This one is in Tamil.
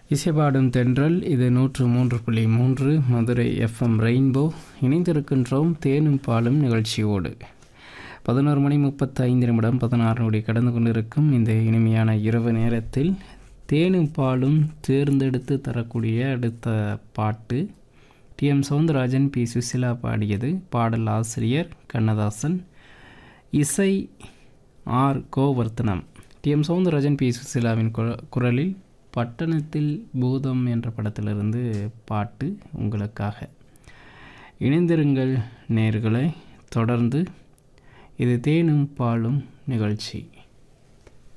இசைபாடும் தென்றல் இது நூற்று மூன்று புள்ளி மூன்று மதுரை எஃப்எம் ரெயின்போ இணைந்திருக்கின்றோம் தேனும் பாலும் நிகழ்ச்சியோடு பதினோரு மணி முப்பத்தி ஐந்து நிமிடம் பதினாறு நொடி கடந்து கொண்டிருக்கும் இந்த இனிமையான இரவு நேரத்தில் தேனும் பாலும் தேர்ந்தெடுத்து தரக்கூடிய அடுத்த பாட்டு T M Soundararajan P Susila பாடியது பாடல் ஆசிரியர் கண்ணதாசன் இசை R Govardhanam T M Soundararajan P சுசிலாவின் குர- குரலில் பட்டணத்தில் பூதம் என்ற படத்திலிருந்து பாட்டு உங்களுக்காக இணைந்திருங்கள் நேர்களை தொடர்ந்து இது தேனும் பாலும் நிகழ்ச்சி